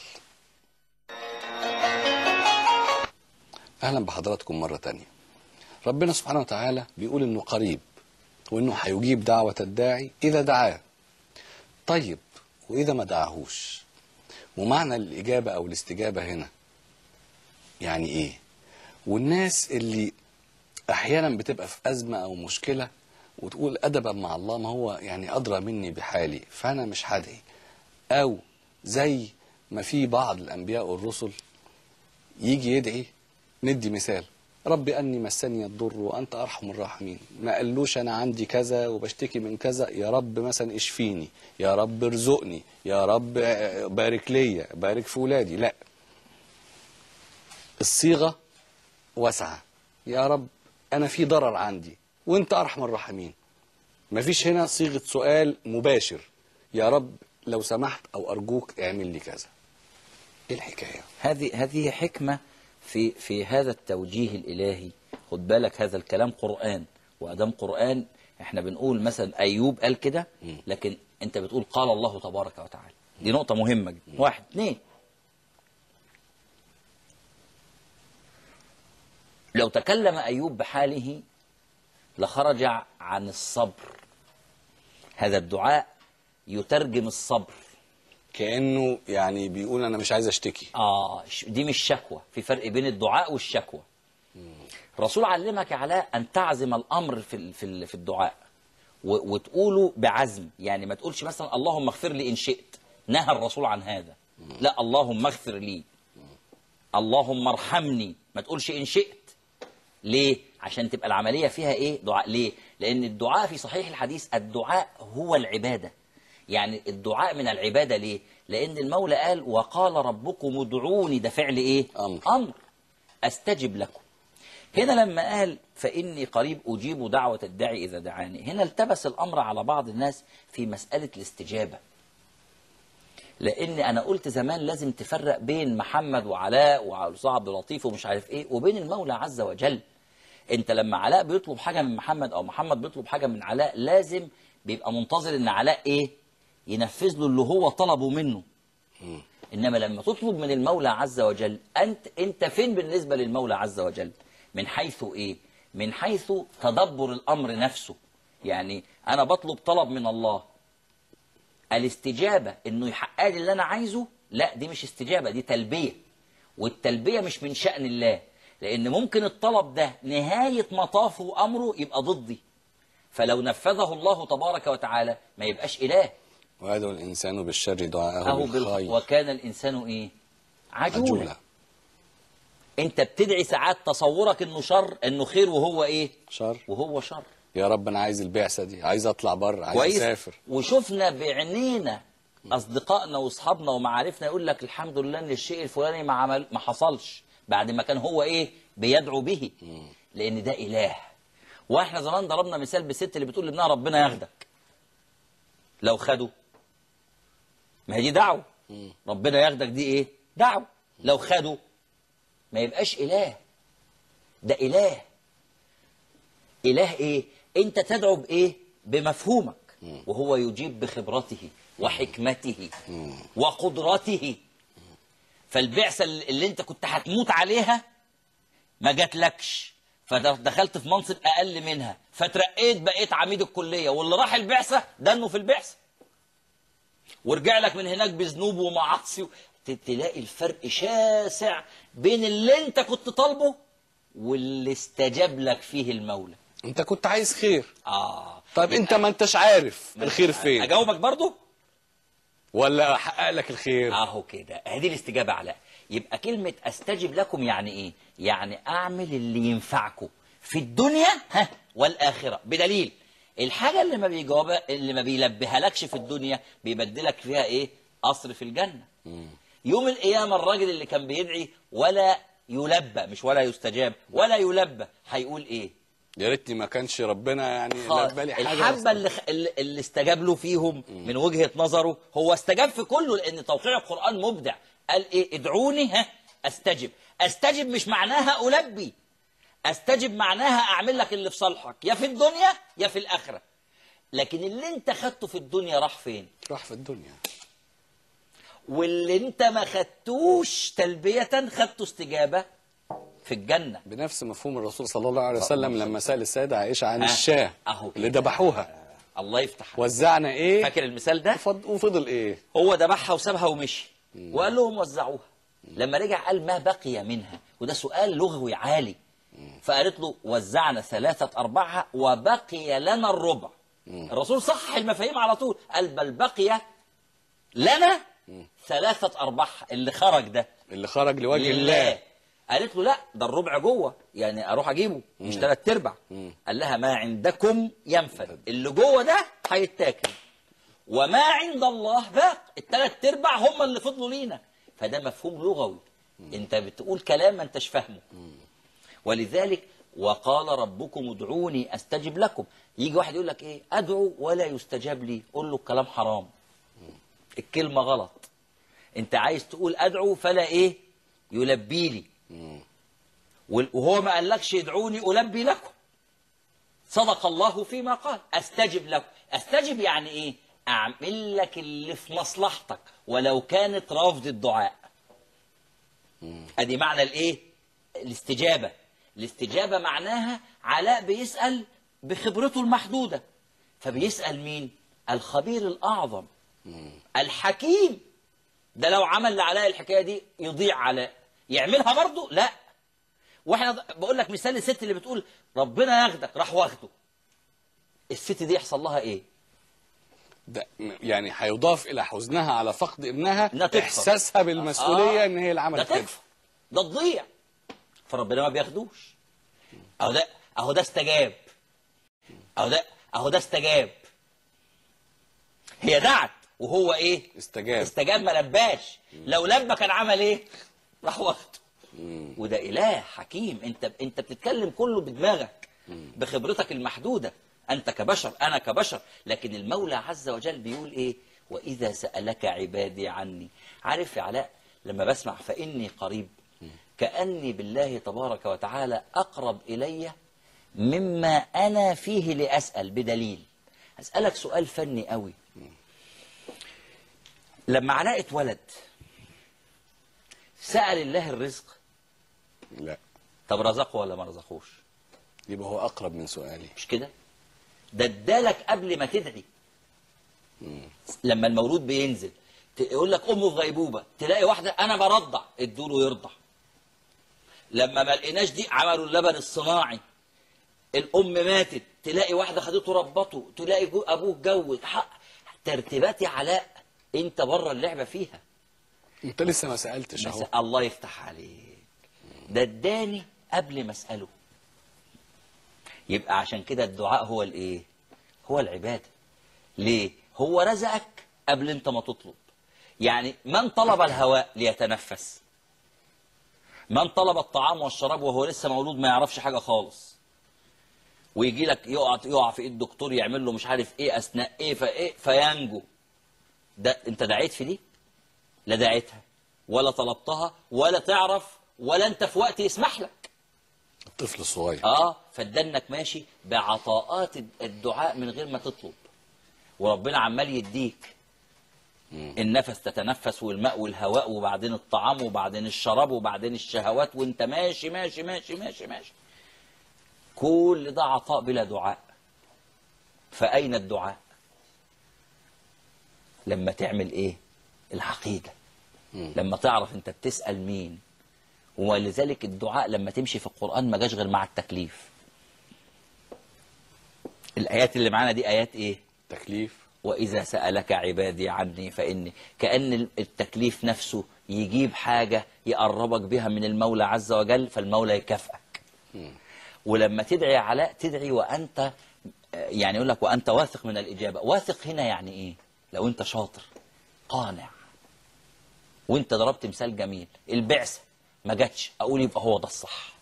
أهلا بحضراتكم مرة تانية ربنا سبحانه وتعالى بيقول إنه قريب وإنه هيجيب دعوة الداعي إذا دعاه طيب وإذا ما دعاهوش ومعنى الإجابة أو الاستجابة هنا يعني إيه والناس اللي أحيانا بتبقى في أزمة أو مشكلة وتقول أدبا مع الله ما هو يعني أدرى مني بحالي فأنا مش هدعي أو زي ما في بعض الأنبياء والرسل يجي يدعي ندي مثال رب أني مسني الضر وأنت أرحم الراحمين ما قالوش أنا عندي كذا وبشتكي من كذا يا رب مثلا اشفيني يا رب ارزقني يا رب بارك لي بارك في ولادي لا الصيغة واسعة يا رب أنا في ضرر عندي وأنت أرحم الراحمين مفيش هنا صيغة سؤال مباشر يا رب لو سمحت أو أرجوك اعمل لي كذا إيه الحكاية؟ هذه هذه حكمة في في هذا التوجيه الإلهي خد بالك هذا الكلام قرآن وأدام قرآن احنا بنقول مثلا أيوب قال كده لكن انت بتقول قال الله تبارك وتعالى دي نقطة مهمة جدا واحد اثنين لو تكلم أيوب بحاله لخرج عن الصبر هذا الدعاء يترجم الصبر كانه يعني بيقول انا مش عايز اشتكي آه ش- دي مش شكوى في فرق بين الدعاء والشكوى الرسول علمك يا علاء أن تعزم الأمر في ال- في ال- في الدعاء و- وتقوله بعزم يعني ما تقولش مثلا اللهم اغفر لي إن شئت نهى الرسول عن هذا لا اللهم اغفر لي اللهم ارحمني ما تقولش إن شئت ليه؟ عشان تبقى العملية فيها إيه؟ دعاء ليه؟ لأن الدعاء في صحيح الحديث الدعاء هو العبادة يعني الدعاء من العبادة ليه؟ لأن المولى قال وقال ربكم ادعوني ده فعل إيه؟ أمر. أمر أستجب لكم هنا لما قال فإني قريب أجيب دعوة الداعي إذا دعاني هنا التبس الأمر على بعض الناس في مسألة الاستجابة لان انا قلت زمان لازم تفرق بين محمد وعلاء والاستاذ عبد اللطيف ومش عارف ايه وبين المولى عز وجل انت لما علاء بيطلب حاجه من محمد او محمد بيطلب حاجه من علاء لازم بيبقى منتظر ان علاء ايه ينفذ له اللي هو طلبه منه انما لما تطلب من المولى عز وجل انت انت فين بالنسبه للمولى عز وجل من حيث ايه من حيث تدبر الامر نفسه يعني انا بطلب طلب من الله الاستجابة انه يحقق لي اللي انا عايزه لا دي مش استجابة دي تلبية والتلبية مش من شأن الله لان ممكن الطلب ده نهاية مطافه وامره يبقى ضدي فلو نفذه الله تبارك وتعالى ما يبقاش اله ويدعو الانسان بالشر دعاءه اهو بال... بالخير وكان الانسان ايه عجولا عجولا انت بتدعي ساعات تصورك انه شر انه خير وهو ايه شر وهو شر يا رب انا عايز البعثه دي عايز اطلع بره عايز كويس اسافر وشفنا بعينينا اصدقائنا واصحابنا ومعارفنا يقول لك الحمد لله ان الشيء الفلاني ما عمل ما حصلش بعد ما كان هو ايه بيدعو به لان ده اله واحنا زمان ضربنا مثال بالست اللي بتقول لابنها ربنا ياخدك لو خده ما هي دي دعوه ربنا ياخدك دي ايه دعوه لو خده ما يبقاش اله ده اله إله إيه؟ أنت تدعو بإيه؟ بمفهومك وهو يجيب بخبرته وحكمته وقدرته فالبعثة اللي أنت كنت هتموت عليها ما جاتلكش فدخلت في منصب أقل منها فترقيت بقيت عميد الكلية واللي راح البعثة دنه في البعثة ورجع لك من هناك بذنوب ومعاصي ت- تلاقي الفرق شاسع بين اللي انت كنت طالبه واللي استجاب لك فيه المولى انت كنت عايز خير اه طيب انت ما انتش عارف الخير فين اجاوبك برضو ولا احقق لك الخير اهو كده هذه الاستجابه علاء يبقى كلمه استجب لكم يعني ايه يعني اعمل اللي ينفعكم في الدنيا ها والاخره بدليل الحاجه اللي ما بيجاوب اللي ما بيلبيها لكش في الدنيا بيبدلك فيها ايه قصر في الجنه يوم القيامه الراجل اللي كان بيدعي ولا يلبى مش ولا يستجاب ولا يلبى هيقول ايه يا ريتني ما كانش ربنا يعني خالص. لبى لي حاجه الحبه اللي, اللي اللي استجاب له فيهم من وجهه نظره هو استجاب في كله لان توقيع القران مبدع قال ايه ادعوني ها استجب استجب مش معناها البي استجب معناها اعمل لك اللي في صالحك يا في الدنيا يا في الاخره لكن اللي انت خدته في الدنيا راح فين راح في الدنيا واللي انت ما خدتوش تلبيه خدته استجابه في الجنه بنفس مفهوم الرسول صلى الله عليه وسلم لما سال السيده عائشه عن ها، الشاه أهو اللي كده. ذبحوها الله يفتح عليك. وزعنا ايه فاكر المثال ده وفض- وفضل ايه هو ذبحها وسابها ومشي وقال لهم وزعوها لما رجع قال ما بقي منها وده سؤال لغوي عالي فقالت له وزعنا ثلاثة أرباعها وبقي لنا الربع الرسول صحح المفاهيم على طول قال بل بقي لنا ثلاثة أرباعها اللي خرج ده اللي خرج لوجه الله قالت له لا ده الربع جوه يعني اروح اجيبه مش ثلاث ارباع قال لها ما عندكم ينفد اللي جوه ده هيتاكل وما عند الله باق الثلاث ارباع هم اللي فضلوا لينا فده مفهوم لغوي انت بتقول كلام ما انتش فاهمه ولذلك وقال ربكم ادعوني استجب لكم يجي واحد يقول لك ايه ادعو ولا يستجاب لي قول له الكلام حرام الكلمه غلط انت عايز تقول ادعو فلا ايه يلبي لي وال- وهو ما قالكش ادعوني ألبي لكم صدق الله فيما قال استجب لكم استجب يعني ايه اعمل لك اللي في مصلحتك ولو كانت رفض الدعاء ادي معنى الايه الاستجابه الاستجابه معناها علاء بيسال بخبرته المحدوده فبيسال مين الخبير الاعظم الحكيم ده لو عمل لعلاء الحكايه دي يضيع علاء يعملها برضه لا واحنا بقول لك مثال الست اللي بتقول ربنا ياخدك راح واخده الست دي يحصل لها ايه ده يعني هيضاف الى حزنها على فقد ابنها إنها تكفر. احساسها بالمسؤوليه آه. ان هي اللي ده عملت كده تكفى ده تضيع فربنا ما بياخدوش اهو ده اهو ده استجاب اهو ده اهو ده استجاب هي دعت وهو ايه استجاب استجاب ما لباش لو لبى كان عمل ايه راح واخده وده اله حكيم انت انت بتتكلم كله بدماغك بخبرتك المحدوده انت كبشر انا كبشر لكن المولى عز وجل بيقول ايه واذا سالك عبادي عني عارف يا علاء لما بسمع فاني قريب كاني بالله تبارك وتعالى اقرب الي مما انا فيه لاسال بدليل اسالك سؤال فني قوي لما علاء اتولد سأل الله الرزق لا طب رزقه ولا ما رزقوش يبقى هو اقرب من سؤالي مش كده ده ادالك قبل ما تدعي لما المولود بينزل ت- يقول لك امه في غيبوبه تلاقي واحده انا برضع ادوله يرضع لما ما لقيناش دي عملوا اللبن الصناعي الام ماتت تلاقي واحده خدته ربطه تلاقي جو ابوه اتجوز حق ترتيبات علاء انت بره اللعبه فيها انت لسه ما سالتش بس اهو الله يفتح عليك ده اداني قبل ما اساله يبقى عشان كده الدعاء هو الايه هو العباده ليه هو رزقك قبل انت ما تطلب يعني من طلب الهواء ليتنفس من طلب الطعام والشراب وهو لسه مولود ما يعرفش حاجه خالص ويجي لك يقع يقع في ايد الدكتور يعمل له مش عارف ايه اثناء ايه فايه فينجو ده انت دعيت في دي لا دعيتها ولا طلبتها ولا تعرف ولا انت في وقت يسمح لك الطفل الصغير اه فدنك ماشي بعطاءات الدعاء من غير ما تطلب وربنا عمال يديك النفس تتنفس والماء والهواء وبعدين الطعام وبعدين الشراب وبعدين الشهوات وانت ماشي ماشي ماشي ماشي ماشي كل ده عطاء بلا دعاء فأين الدعاء لما تعمل ايه العقيدة لما تعرف انت بتسأل مين ولذلك الدعاء لما تمشي في القرآن ما جاش غير مع التكليف الآيات اللي معانا دي آيات إيه تكليف وإذا سألك عبادي عني فإني كأن التكليف نفسه يجيب حاجة يقربك بها من المولى عز وجل فالمولى يكافئك ولما تدعي يا علاء تدعي وأنت يعني يقول لك وأنت واثق من الإجابة واثق هنا يعني إيه لو أنت شاطر قانع وانت ضربت مثال جميل البعثة ما جاتش اقول يبقى هو ده الصح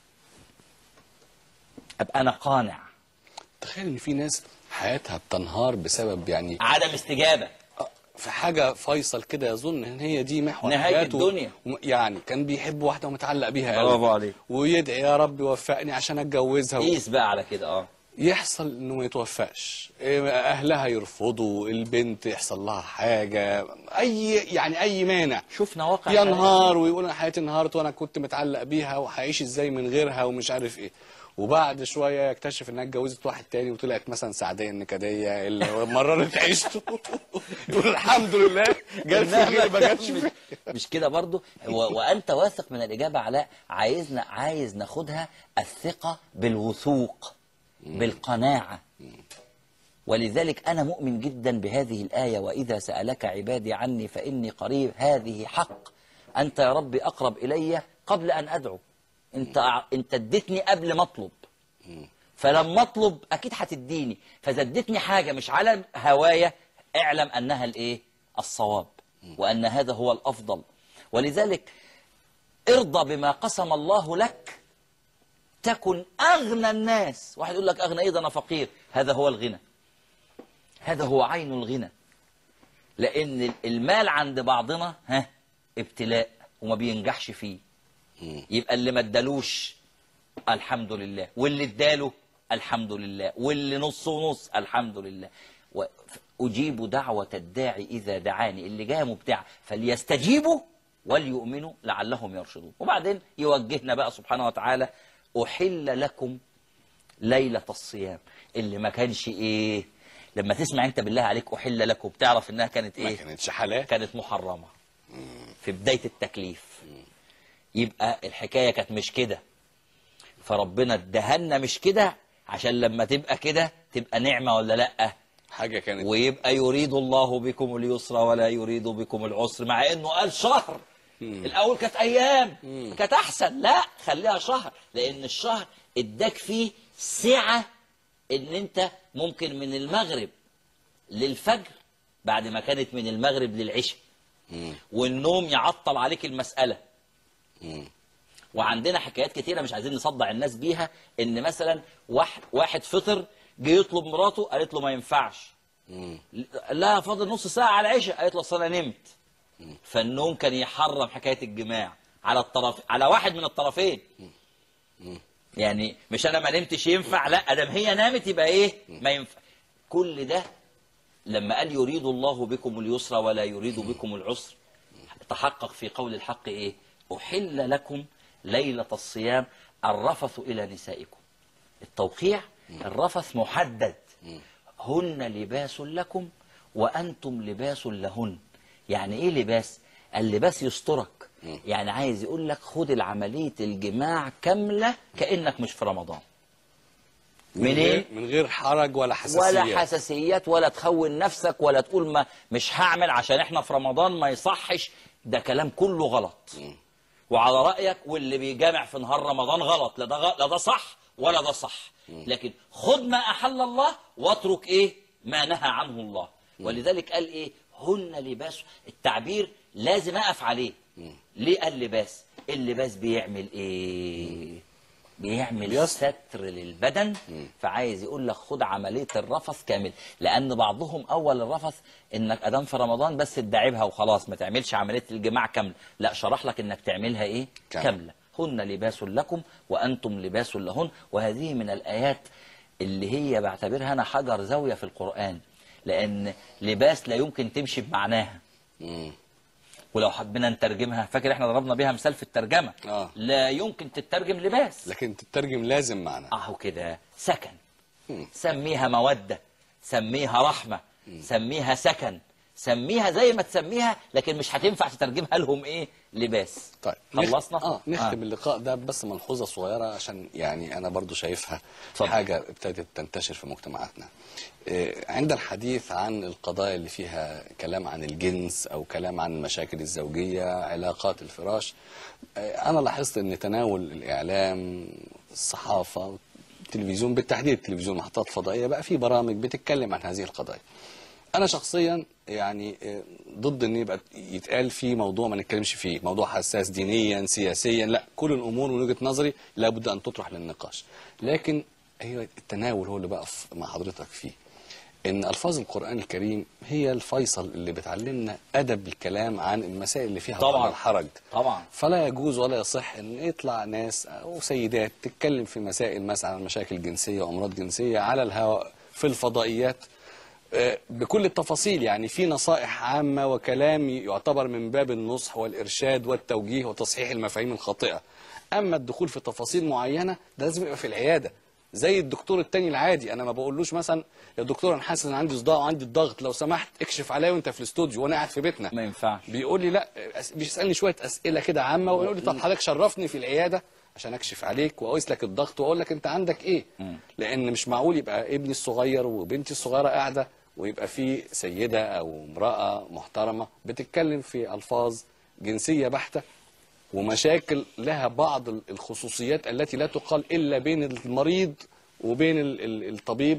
ابقى انا قانع تخيل ان في ناس حياتها بتنهار بسبب يعني عدم استجابة في حاجه فيصل كده يظن ان هي دي محور نهاية حياته الدنيا. وم- يعني كان بيحب واحده ومتعلق بيها قوي برافو عليك. ويدعي يا رب وفقني عشان اتجوزها و... قيس بقى على كده اه يحصل انه ما يتوفقش إيه، اهلها يرفضوا البنت يحصل لها حاجه اي يعني اي مانع شفنا واقع ينهار ويقول انا حياتي انهارت وانا كنت متعلق بيها وهعيش ازاي من غيرها ومش عارف ايه وبعد شويه يكتشف انها اتجوزت واحد تاني وطلعت مثلا سعديه النكديه اللي مررت عيشته يقول الحمد لله جت في غيري ما جاتش مش, فيا. مش كده برضو و... وانت واثق من الاجابة علاء عايزنا عايز ناخدها الثقة بالوثوق بالقناعة ولذلك أنا مؤمن جدا بهذه الآية وإذا سألك عبادي عني فإني قريب هذه حق أنت يا ربي أقرب إلي قبل أن أدعو أنت أع- أنت اديتني قبل ما أطلب فلما أطلب أكيد هتديني فإذا اديتني حاجة مش على هواية اعلم أنها الإيه الصواب وأن هذا هو الأفضل ولذلك ارضى بما قسم الله لك تكن أغنى الناس واحد يقول لك أغنى إيه ده أنا فقير هذا هو الغنى هذا هو عين الغنى لأن المال عند بعضنا ها ابتلاء وما بينجحش فيه يبقى اللي ما ادالوش الحمد لله واللي اداله الحمد لله واللي نص ونص الحمد لله و- أجيب دعوة الداعي إذا دعاني اللي جاي مبتاع فليستجيبوا وليؤمنوا لعلهم يرشدون وبعدين يوجهنا بقى سبحانه وتعالى أحل لكم ليلة الصيام اللي ما كانش إيه لما تسمع أنت بالله عليك أحل لكم تعرف إنها كانت ما إيه كانتش حلال كانت محرمة في بداية التكليف يبقى الحكاية كانت مش كده فربنا ادهنا مش كده عشان لما تبقى كده تبقى نعمة ولا لأ حاجه كانت ويبقى يريد الله بكم اليسر ولا يريد بكم العسر مع انه قال شهر الاول كانت ايام كانت احسن لا خليها شهر لان الشهر اداك فيه سعة ان انت ممكن من المغرب للفجر بعد ما كانت من المغرب للعشاء مم. والنوم يعطل عليك المسألة مم. وعندنا حكايات كتيرة مش عايزين نصدع الناس بيها ان مثلا واحد, واحد فطر جه يطلب مراته قالت له ما ينفعش مم. لا فاضل نص ساعة على العشاء قالت له أصل أنا نمت فالنوم كان يحرم حكاية الجماع على الطرف على واحد من الطرفين يعني مش أنا ما نمتش ينفع لا أدام هي نامت يبقى إيه ما ينفع كل ده لما قال يريد الله بكم اليسر ولا يريد بكم العسر تحقق في قول الحق إيه أحل لكم ليلة الصيام الرفث إلى نسائكم التوقيع الرفث محدد هن لباس لكم وأنتم لباس لهن يعني إيه لباس؟ اللباس يسترك يعني عايز يقول لك خد العملية الجماع كاملة كأنك مش في رمضان من منين؟ غير من غير حرج ولا حساسيه ولا حساسيات ولا تخون نفسك ولا تقول ما مش هعمل عشان احنا في رمضان ما يصحش ده كلام كله غلط وعلى رأيك واللي بيجامع في نهار رمضان غلط لا ده غ- لا ده صح ولا ده صح لكن خد ما أحل الله واترك إيه ما نهى عنه الله ولذلك قال إيه هن لباس التعبير لازم أقف عليه ليه قال لباس اللباس بيعمل إيه بيعمل بيستر. ستر للبدن فعايز يقول لك خد عمليه الرفث كامل لان بعضهم اول الرفث انك ادام في رمضان بس تدعبها وخلاص ما تعملش عمليه الجماع كامله لا شرح لك انك تعملها ايه كامل. كامله هن لباس لكم وانتم لباس لهن وهذه من الايات اللي هي بعتبرها انا حجر زاويه في القران لان لباس لا يمكن تمشي بمعناها مم. ولو حبينا نترجمها فاكر احنا ضربنا بيها مثال في الترجمه آه. لا يمكن تترجم لباس لكن تترجم لازم معنا اهو كده سكن مم. سميها مودة سميها رحمة سميها سكن سميها زي ما تسميها لكن مش هتنفع تترجمها لهم ايه لباس طيب نخ- خلصنا اه نختم اللقاء ده بس ملحوظه صغيره عشان يعني انا برضو شايفها اتفضل. حاجه ابتدت تنتشر في مجتمعاتنا آه، عند الحديث عن القضايا اللي فيها كلام عن الجنس او كلام عن المشاكل الزوجيه علاقات الفراش آه، انا لاحظت ان تناول الاعلام الصحافه التلفزيون بالتحديد التلفزيون محطات فضائيه بقى في برامج بتتكلم عن هذه القضايا انا شخصيا يعني آه، ضد ان يبقى يتقال في موضوع ما نتكلمش فيه موضوع حساس دينيا سياسيا لا كل الامور من وجهه نظري لابد ان تطرح للنقاش لكن هي التناول هو اللي بقى مع حضرتك فيه ان الفاظ القران الكريم هي الفيصل اللي بتعلمنا ادب الكلام عن المسائل اللي فيها طبعاً. طبعا الحرج طبعا فلا يجوز ولا يصح ان يطلع ناس او سيدات تتكلم في مسائل مثلا عن مشاكل جنسيه وامراض جنسيه على الهواء في الفضائيات آه، بكل التفاصيل يعني في نصائح عامه وكلام يعتبر من باب النصح والارشاد والتوجيه وتصحيح المفاهيم الخاطئه اما الدخول في تفاصيل معينه ده لازم يبقى في العياده زي الدكتور التاني العادي انا ما بقولوش مثلا يا دكتور انا حاسس ان عندي صداع وعندي الضغط لو سمحت اكشف عليا وانت في الاستوديو وانا قاعد في بيتنا ما ينفعش بيقول لي لا أس- بيسالني شويه اسئله كده عامه ويقول لي طب حضرتك شرفني في العياده عشان اكشف عليك واقيس لك الضغط واقول لك انت عندك ايه لان مش معقول يبقى ابني الصغير وبنتي الصغيره قاعده ويبقى في سيده او امراه محترمه بتتكلم في الفاظ جنسيه بحته ومشاكل لها بعض ال- الخصوصيات التي لا تقال الا بين المريض وبين ال- ال- الطبيب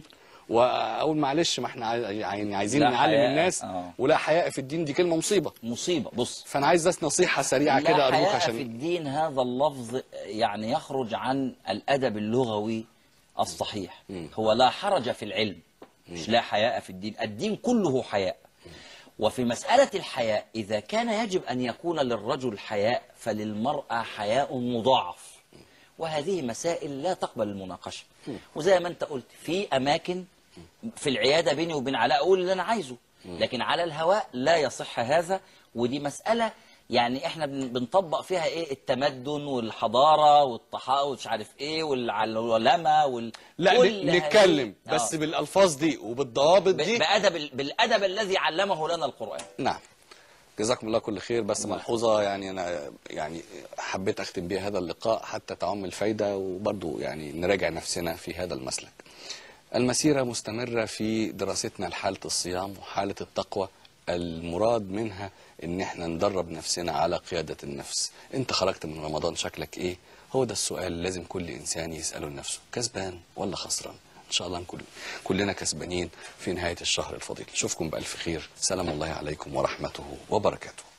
واقول معلش ما احنا عاي- يعني عايزين لا نعلم حياء. الناس آه. ولا حياء في الدين دي كلمه مصيبه مصيبة بص فانا عايز بس نصيحه سريعه لا كده ارجوك حياء في عشان الدين هذا اللفظ يعني يخرج عن الأدب اللغوي الصحيح هو لا حرج في العلم مش لا حياء في الدين الدين كله حياء وفي مسألة الحياء إذا كان يجب أن يكون للرجل حياء فللمرأة حياء مضاعف وهذه مسائل لا تقبل المناقشة وزي ما انت قلت في أماكن في العيادة بيني وبين علاء أقول اللي أنا عايزه لكن على الهواء لا يصح هذا ودي مسألة يعني احنا بن- بنطبق فيها ايه التمدن والحضارة والطحاء ومش عارف ايه والعلمة وال لا كل ن- هذه- نتكلم بس آه. بالالفاظ دي وبالضوابط ب- دي بأدب ال- بالأدب الذي علمه لنا القرآن نعم جزاكم الله كل خير بس ملحوظة يعني أنا يعني حبيت أختم بها هذا اللقاء حتى تعم الفايدة وبرضو يعني نراجع نفسنا في هذا المسلك المسيرة مستمرة في دراستنا لحالة الصيام وحالة التقوى المراد منها ان احنا ندرب نفسنا على قيادة النفس انت خرجت من رمضان شكلك ايه هو ده السؤال اللي لازم كل انسان يسأله لنفسه كسبان ولا خسران ان شاء الله نكون كلنا كسبانين في نهاية الشهر الفضيل اشوفكم بألف خير سلام الله عليكم ورحمته وبركاته